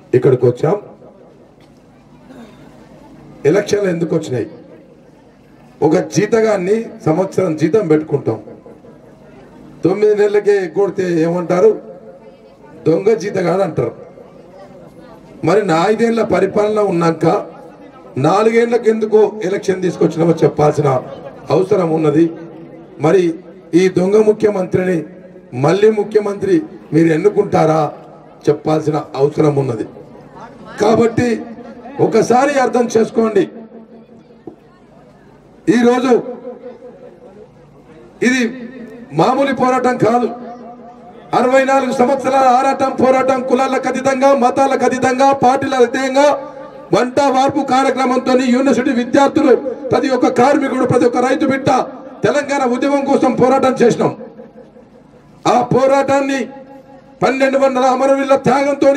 ఇక్కడికి వచ్చాం ఎలక్షన్లు ఎందుకు వచ్చినాయి ఒక జీతగాన్ని సంవత్సరం జీతం పెట్టుకుంటాం తొమ్మిది నెలలకే కొడితే ఏమంటారు దొంగ జీతగాడు అంటారు మరి నా ఐదేళ్ల పరిపాలన ఉన్నాక నాలుగేళ్లకు ఎందుకు ఎలక్షన్ తీసుకొచ్చినామో చెప్పాల్సిన అవసరం ఉన్నది మరి ఈ దొంగ ముఖ్యమంత్రిని మళ్ళీ ముఖ్యమంత్రి మీరు ఎన్నుకుంటారా చెప్పాల్సిన అవసరం ఉన్నది కాబట్టి ఒకసారి అర్థం చేసుకోండి ఈరోజు ఇది మామూలు పోరాటం కాదు అరవై నాలుగు సంవత్సరాల ఆరాటం పోరాటం కులాలకు అతీతంగా మతాలకు అతీతంగా పార్టీలకు అతీతంగా వంట వార్పు కార్యక్రమంతో యూనివర్సిటీ విద్యార్థులు ప్రతి ఒక్క కార్మికుడు ప్రతి ఒక్క రైతు బిడ్డ తెలంగాణ ఉద్యమం కోసం పోరాటం చేసినాం ఆ పోరాటాన్ని పన్నెండు వందల అమరవీళ్ళ త్యాగంతో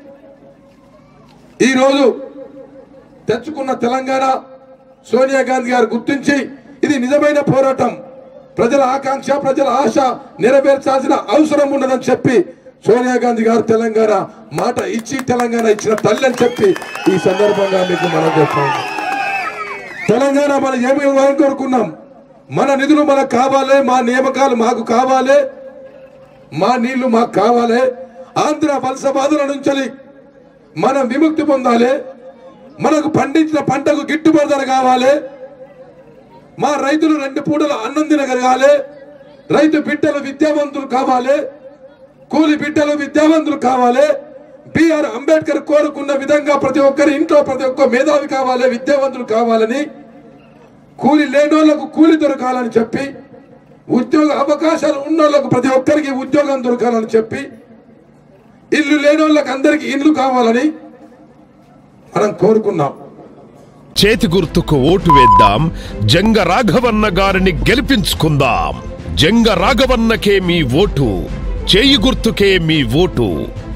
ఈరోజు తెచ్చుకున్న తెలంగాణ సోనియా గాంధీ గారు గుర్తించి ఇది నిజమైన పోరాటం ప్రజల ఆకాంక్ష ప్రజల ఆశ నెరవేర్చాల్సిన అవసరం ఉన్నదని చెప్పి సోనియా గాంధీ గారు తెలంగాణ మాట ఇచ్చి తెలంగాణ ఇచ్చిన తల్లి అని చెప్పి ఈ సందర్భంగా మీకు మనం చెప్తాం తెలంగాణ మనం ఏమి ఇవ్వాలని కోరుకున్నాం మన నిధులు మనకు కావాలి మా నియామకాలు మాకు కావాలి మా నీళ్లు మాకు కావాలి ఆంధ్ర వలస బాధల నుంచి మనం విముక్తి పొందాలి మనకు పండించిన పంటకు గిట్టుబాటు ధర కావాలి మా రైతులు రెండు పూటలు అన్నం తినగలగాలి రైతు బిడ్డలు విద్యావంతులు కావాలి కూలి బిడ్డలు విద్యావంతులు కావాలి బిఆర్ అంబేద్కర్ కోరుకున్న విధంగా ప్రతి ఒక్కరి ఇంట్లో ప్రతి ఒక్క మేధావి కావాలి విద్యావంతులు కావాలని కూలి లేనోళ్లకు కూలి దొరకాలని చెప్పి ఉద్యోగ అవకాశాలు ఉన్నోళ్లకు ప్రతి ఒక్కరికి ఉద్యోగం దొరకాలని చెప్పి ఇల్లు లేనోళ్ళకి అందరికి ఇల్లు కావాలని మనం కోరుకున్నాం చేతి గుర్తుకు ఓటు వేద్దాం జంగ రాఘవన్న గారిని గెలిపించుకుందాం జంగ రాఘవన్నకే మీ ఓటు చేయి గుర్తుకే మీ ఓటు